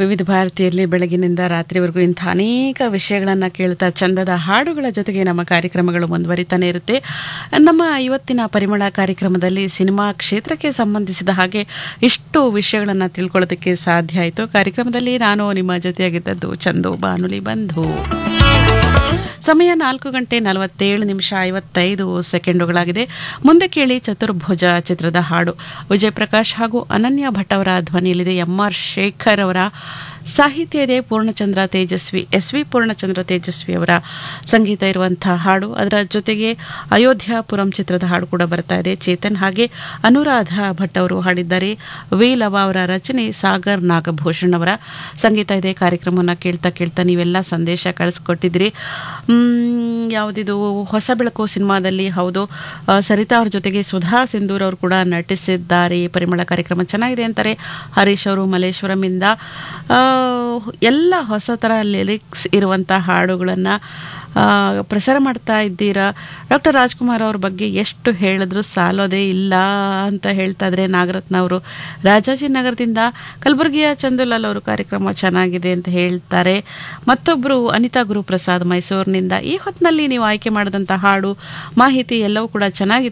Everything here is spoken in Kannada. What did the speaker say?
ವಿವಿಧ ಭಾರತೀಯಲ್ಲಿ ಬೆಳಗಿನಿಂದ ರಾತ್ರಿವರೆಗೂ ಇಂಥ ಅನೇಕ ವಿಷಯಗಳನ್ನು ಕೇಳ್ತಾ ಚಂದದ ಹಾಡುಗಳ ಜೊತೆಗೆ ನಮ್ಮ ಕಾರ್ಯಕ್ರಮಗಳು ಮುಂದುವರಿತಾನೆ ಇರುತ್ತೆ ನಮ್ಮ ಇವತ್ತಿನ ಪರಿಮಳ ಕಾರ್ಯಕ್ರಮದಲ್ಲಿ ಸಿನಿಮಾ ಕ್ಷೇತ್ರಕ್ಕೆ ಸಂಬಂಧಿಸಿದ ಹಾಗೆ ಇಷ್ಟು ವಿಷಯಗಳನ್ನು ತಿಳ್ಕೊಳ್ಳೋದಕ್ಕೆ ಸಾಧ್ಯ ಆಯಿತು ಕಾರ್ಯಕ್ರಮದಲ್ಲಿ ನಾನು ನಿಮ್ಮ ಜೊತೆಯಾಗಿದ್ದದ್ದು ಚಂದು ಬಾನುಲಿ ಬಂಧು ಸಮಯ ನಾಲ್ಕು ಗಂಟೆ ನಲವತ್ತೇಳು ನಿಮಿಷ ಐವತ್ತೈದು ಸೆಕೆಂಡುಗಳಾಗಿದೆ ಮುಂದೆ ಕೇಳಿ ಚತುರ್ಭುಜ ಚಿತ್ರದ ಹಾಡು ವಿಜಯ್ ಪ್ರಕಾಶ್ ಹಾಗೂ ಅನನ್ಯ ಭಟ್ ಅವರ ಧ್ವನಿಯಲ್ಲಿದೆ ಎಂ ಆರ್ ಶೇಖರ್ ಅವರ ಸಾಹಿತ್ಯ ಇದೆ ಪೂರ್ಣಚಂದ್ರ ತೇಜಸ್ವಿ ಎಸ್ ವಿ ಪೂರ್ಣಚಂದ್ರ ತೇಜಸ್ವಿ ಅವರ ಸಂಗೀತ ಇರುವಂತಹ ಹಾಡು ಅದರ ಜೊತೆಗೆ ಅಯೋಧ್ಯಾಪುರಂ ಚಿತ್ರದ ಹಾಡು ಕೂಡ ಬರ್ತಾ ಇದೆ ಚೇತನ್ ಹಾಗೆ ಅನುರಾಧ ಭಟ್ ಅವರು ಹಾಡಿದ್ದಾರೆ ವಿ ಲವ ಅವರ ರಚನೆ ಸಾಗರ್ ನಾಗಭೂಷಣ್ ಅವರ ಸಂಗೀತ ಇದೆ ಕಾರ್ಯಕ್ರಮವನ್ನು ಕೇಳ್ತಾ ಕೇಳ್ತಾ ನೀವೆಲ್ಲ ಸಂದೇಶ ಕಳಿಸ್ಕೊಟ್ಟಿದ್ರಿ ಮ್, ಯಾವುದಿದು ಹೊಸ ಬೆಳಕು ಸಿನಿಮಾದಲ್ಲಿ ಹೌದು ಆ, ಸರಿತಾ ಅವ್ರ ಜೊತೆಗೆ ಸುಧಾ ಸಿಂಧೂರ್ ಅವರು ಕೂಡ ನಟಿಸಿದ್ದಾರೆ ಪರಿಮಳ ಕಾರ್ಯಕ್ರಮ ಚೆನ್ನಾಗಿದೆ ಅಂತಾರೆ ಹರೀಶ್ ಅವರು ಮಲ್ಲೇಶ್ವರಮಿಂದ ಆ, ಎಲ್ಲ ಹೊಸ ಥರ ಲಿರಿಕ್ಸ್ ಇರುವಂಥ ಹಾಡುಗಳನ್ನು ಪ್ರಸಾರ ಮಾಡ್ತಾ ಇದ್ದೀರಾ ಡಾಕ್ಟರ್ ರಾಜ್ಕುಮಾರ್ ಅವ್ರ ಬಗ್ಗೆ ಎಷ್ಟು ಹೇಳಿದ್ರು ಸಾಲೋದೇ ಇಲ್ಲ ಅಂತ ಹೇಳ್ತಾ ಇದ್ರೆ ನಾಗರತ್ನ ಅವರು ರಾಜಾಜಿನಗರದಿಂದ ಕಲಬುರಗಿಯ ಚಂದುಲಾಲ್ ಅವರು ಕಾರ್ಯಕ್ರಮ ಚೆನ್ನಾಗಿದೆ ಅಂತ ಹೇಳ್ತಾರೆ ಮತ್ತೊಬ್ಬರು ಅನಿತಾ ಗುರುಪ್ರಸಾದ್ ಮೈಸೂರಿನಿಂದ ಈ ಹೊತ್ತಿನಲ್ಲಿ ನೀವು ಆಯ್ಕೆ ಮಾಡಿದಂಥ ಹಾಡು ಮಾಹಿತಿ ಎಲ್ಲವೂ ಕೂಡ ಚೆನ್ನಾಗಿ